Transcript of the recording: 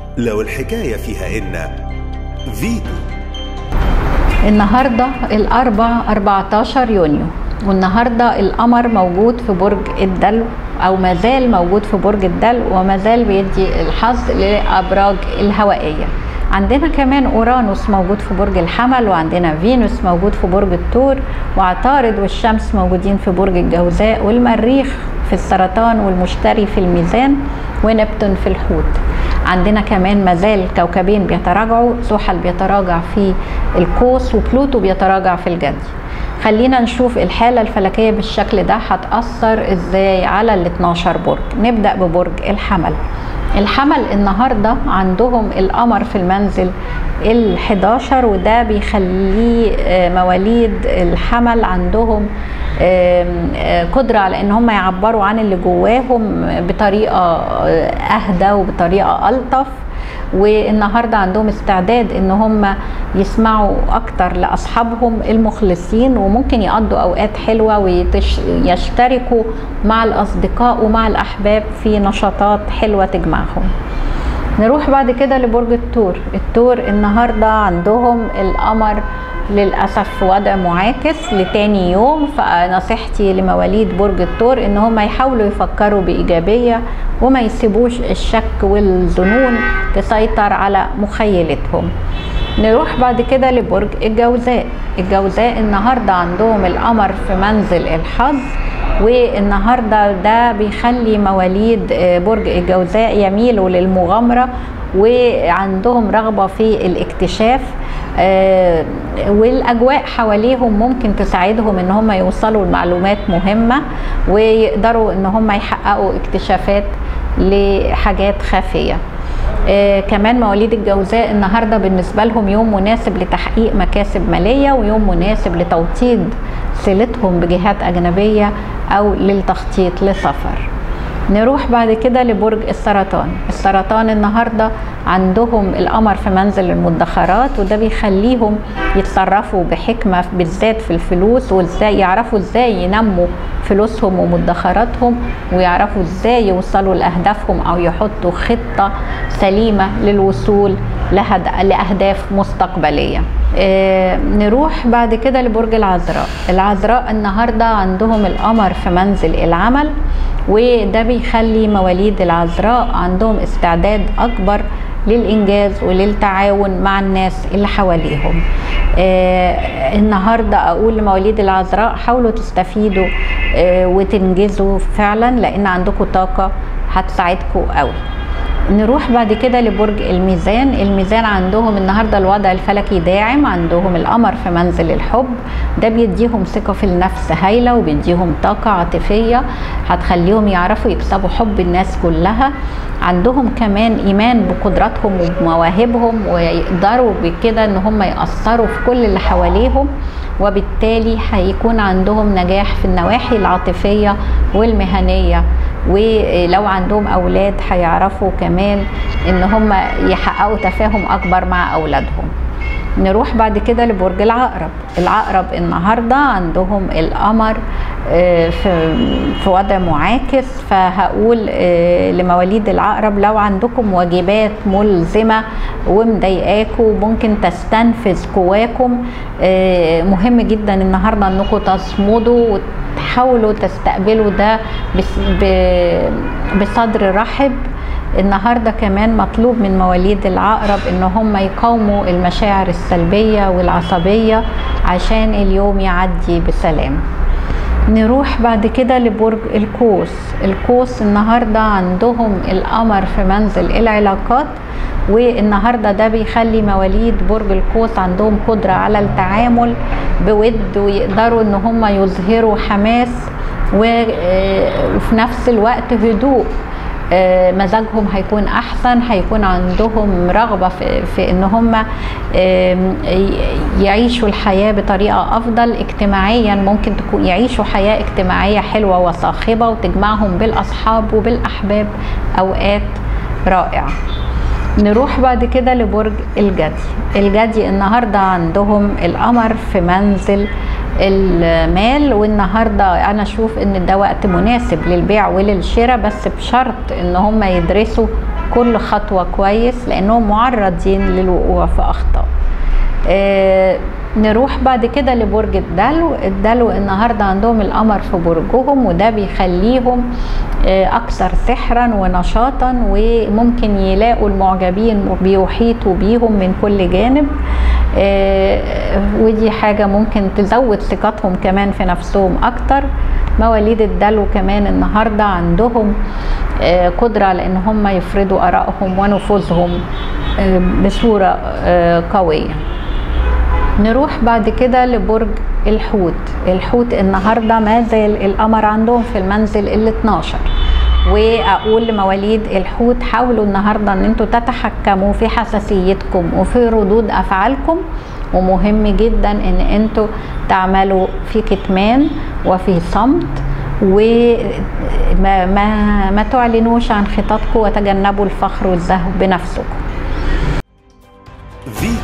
لو الحكاية فيها إن فيتو النهارده الأربع 14 يونيو والنهارده القمر موجود في برج الدلو او ما زال موجود في برج الدلو وما زال بيدي الحظ للابراج الهوائيه عندنا كمان اورانوس موجود في برج الحمل وعندنا فينوس موجود في برج الثور وعطارد والشمس موجودين في برج الجوزاء والمريخ في السرطان والمشتري في الميزان ونبتون في الحوت عندنا كمان مازال كوكبين بيتراجعوا زحل بيتراجع في القوس وبلوتو بيتراجع في الجدي خلينا نشوف الحالة الفلكية بالشكل ده هتأثر ازاي على ال 12 برج نبدأ ببرج الحمل الحمل النهاردة عندهم القمر في المنزل ال 11 وده بيخليه مواليد الحمل عندهم قدرة على ان هم يعبروا عن اللي جواهم بطريقة اهدى وبطريقة الطف والنهارده عندهم استعداد ان هم يسمعوا اكتر لاصحابهم المخلصين وممكن يقضوا اوقات حلوه ويشتركوا مع الاصدقاء ومع الاحباب في نشاطات حلوه تجمعهم نروح بعد كده لبرج الثور الثور النهارده عندهم القمر للاسف في وضع معاكس لتاني يوم فنصيحتي لمواليد برج الثور ان هم يحاولوا يفكروا بايجابيه وما يسيبوش الشك والظنون تسيطر على مخيلتهم نروح بعد كده لبرج الجوزاء الجوزاء النهارده عندهم القمر في منزل الحظ والنهارده ده بيخلي مواليد برج الجوزاء يميلوا للمغامره وعندهم رغبه في الاكتشاف آه والاجواء حواليهم ممكن تساعدهم ان هم يوصلوا لمعلومات مهمه ويقدروا ان هم يحققوا اكتشافات لحاجات خافيه آه كمان مواليد الجوزاء النهارده بالنسبه لهم يوم مناسب لتحقيق مكاسب ماليه ويوم مناسب لتوطيد صلتهم بجهات اجنبيه او للتخطيط لسفر نروح بعد كده لبرج السرطان السرطان النهارده عندهم القمر في منزل المدخرات وده بيخليهم يتصرفوا بحكمه بالذات في الفلوس وازاي يعرفوا ازاي ينموا فلوسهم ومدخراتهم ويعرفوا ازاي يوصلوا لاهدافهم او يحطوا خطه سليمه للوصول لهد... لاهداف مستقبليه آه نروح بعد كده لبرج العذراء العذراء النهارده عندهم القمر في منزل العمل وده بيخلي مواليد العذراء عندهم استعداد اكبر للانجاز وللتعاون مع الناس اللي حواليهم آه النهارده اقول لمواليد العذراء حاولوا تستفيدوا آه وتنجزوا فعلا لان عندكم طاقه هتساعدكم قوي نروح بعد كده لبرج الميزان الميزان عندهم النهارده الوضع الفلكي داعم عندهم القمر في منزل الحب ده بيديهم ثقه في النفس هايله وبيديهم طاقه عاطفيه هتخليهم يعرفوا يكسبوا حب الناس كلها عندهم كمان ايمان بقدراتهم وبمواهبهم ويقدروا بكده ان هم ياثروا في كل اللي حواليهم وبالتالي هيكون عندهم نجاح في النواحي العاطفيه والمهنيه ولو عندهم اولاد هيعرفوا كمان ان هم يحققوا تفاهم اكبر مع اولادهم نروح بعد كده لبرج العقرب العقرب النهارده عندهم القمر في في وضع معاكس فهقول لمواليد العقرب لو عندكم واجبات ملزمه ومضايقاكم ممكن تستنفذ قواكم مهم جدا النهارده انكم تصمدوا وتحاولوا تستقبلوا ده بصدر رحب النهارده كمان مطلوب من مواليد العقرب ان هم يقاوموا المشاعر السلبيه والعصبيه عشان اليوم يعدي بسلام نروح بعد كده لبرج القوس القوس النهارده عندهم القمر في منزل العلاقات والنهارده ده بيخلي مواليد برج القوس عندهم قدره على التعامل بود ويقدروا ان هم يظهروا حماس وفي نفس الوقت هدوء مزاجهم هيكون احسن هيكون عندهم رغبه في, في ان هم يعيشوا الحياه بطريقه افضل اجتماعيا ممكن تكون يعيشوا حياه اجتماعيه حلوه وصاخبه وتجمعهم بالاصحاب وبالاحباب اوقات رائعه نروح بعد كده لبرج الجدي الجدي النهارده عندهم القمر في منزل المال والنهارده انا اشوف ان ده وقت مناسب للبيع وللشراء بس بشرط ان هم يدرسوا كل خطوة كويس لأنهم معرضين للوقوع في أخطاء آه نروح بعد كده لبرج الدلو الدلو النهارده عندهم القمر في برجهم وده بيخليهم اكثر سحرا ونشاطا وممكن يلاقوا المعجبين بيحيطوا بيهم من كل جانب ودي حاجه ممكن تزود ثقتهم كمان في نفسهم اكتر مواليد الدلو كمان النهارده عندهم قدره لان هم يفرضوا ارائهم ونفوذهم بصوره قويه نروح بعد كده لبرج الحوت الحوت النهارده ما زال القمر عندهم في المنزل ال 12 واقول لمواليد الحوت حاولوا النهارده ان انتوا تتحكموا في حساسيتكم وفي ردود افعالكم ومهم جدا ان انتوا تعملوا في كتمان وفي صمت وما ما, ما تعلنوش عن خططكم وتجنبوا الفخر والزهو بنفسكم فيتو